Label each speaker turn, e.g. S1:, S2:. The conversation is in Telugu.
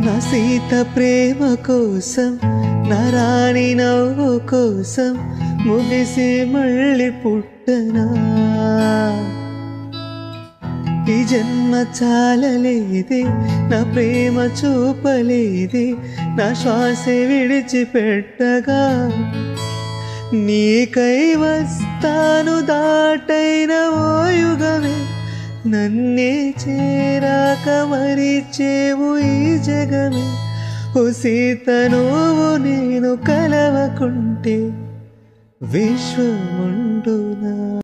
S1: నా సీత ప్రేమ కోసం నా రాణి నవ్వు కోసం ముగిసి మళ్ళీ పుట్టనా ఈ జన్మ చాలలేదే నా ప్రేమ చూపలేదే నా శ్వాస విడిచిపెట్టగా నీకై వస్తాను దాటైన ఓ యుగమే నన్నే చేరాక మరిచేవు ఈ జగమే ఓ సీత నువ్వు నేను కలవకుంటే విశ్వముండునా